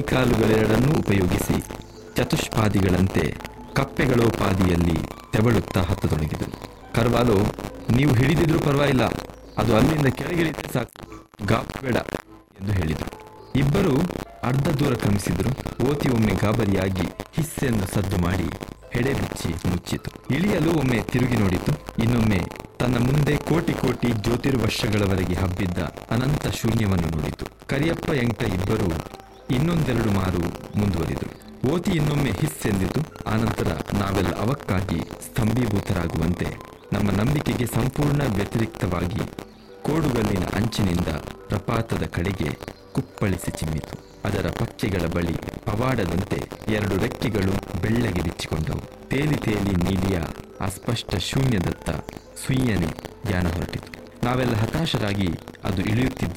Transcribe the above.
ಕೈಕಾಲುಗಳೆರಡನ್ನೂ ಉಪಯೋಗಿಸಿ ಚತುಷ್ಪಾದಿಗಳಂತೆ ಕಪ್ಪೆಗಳು ಪಾದಿಯಲ್ಲಿ ತೆವಳುತ್ತಾ ಹತ್ತತೊಡಗಿದರು ಕರ್ವಾಲೋ ನೀವು ಹಿಡಿದಿದ್ರೂ ಪರವಾಗಿಲ್ಲ ಅದು ಅಲ್ಲಿಂದ ಕೆಳಗಿಳಿದ್ರೆ ಸಾಕು ಗಾಪ್ ಬೇಡ ಎಂದು ಹೇಳಿದರು ಇಬ್ಬರು ಅರ್ಧ ದೂರ ಕ್ರಮಿಸಿದರು ಓತಿ ಒಮ್ಮೆ ಗಾಬರಿಯಾಗಿ ಹಿಸ್ಸೆಂದು ಸದ್ದು ಮಾಡಿ ಹೆಡೆ ಬಿಚ್ಚಿ ಮುಚ್ಚಿತು ಇಳಿಯಲು ಒಮ್ಮೆ ತಿರುಗಿ ನೋಡಿತು ಇನ್ನೊಮ್ಮೆ ತನ್ನ ಮುಂದೆ ಕೋಟಿ ಕೋಟಿ ಜ್ಯೋತಿರ್ವರ್ಷಗಳವರೆಗೆ ಹಬ್ಬಿದ್ದ ಅನಂತ ಶೂನ್ಯವನ್ನು ನೋಡಿತು ಕರಿಯಪ್ಪ ಎಂಟ ಇಬ್ಬರು ಇನ್ನೊಂದೆರಡು ಮಾರು ಮುಂದುವರಿದರು ಓತಿ ಇನ್ನೊಮ್ಮೆ ಹಿಸ್ಸೆಂದಿತು ಆನಂತರ ನಾವೆಲ್ಲ ಅವಕ್ಕಾಗಿ ಸ್ತಂಭೀಭೂತರಾಗುವಂತೆ ನಮ್ಮ ನಂಬಿಕೆಗೆ ಸಂಪೂರ್ಣ ವ್ಯತಿರಿಕ್ತವಾಗಿ ಕೋಡುಗಲ್ಲಿನ ಅಂಚಿನಿಂದ ಪ್ರಪಾತದ ಕಡೆಗೆ ಕುಪ್ಪಳಿಸಿ ಚಿಮ್ಮಿತು ಅದರ ಪಕ್ಕೆಗಳ ಬಳಿ ಪವಾಡದಂತೆ ಎರಡು ರೆಕ್ಕೆಗಳು ಬೆಳ್ಳಗೆ ಬಿಚ್ಚಿಕೊಂಡವು ತೇಲಿ ತೇಲಿ ನೀಲಿಯ ಅಸ್ಪಷ್ಟ ಶೂನ್ಯದತ್ತ ಸುಯ್ಯನೆ ಯಾನ ಹೊರಟಿತು ನಾವೆಲ್ಲ ಹತಾಶರಾಗಿ ಅದು ಇಳಿಯುತ್ತಿದ್ದ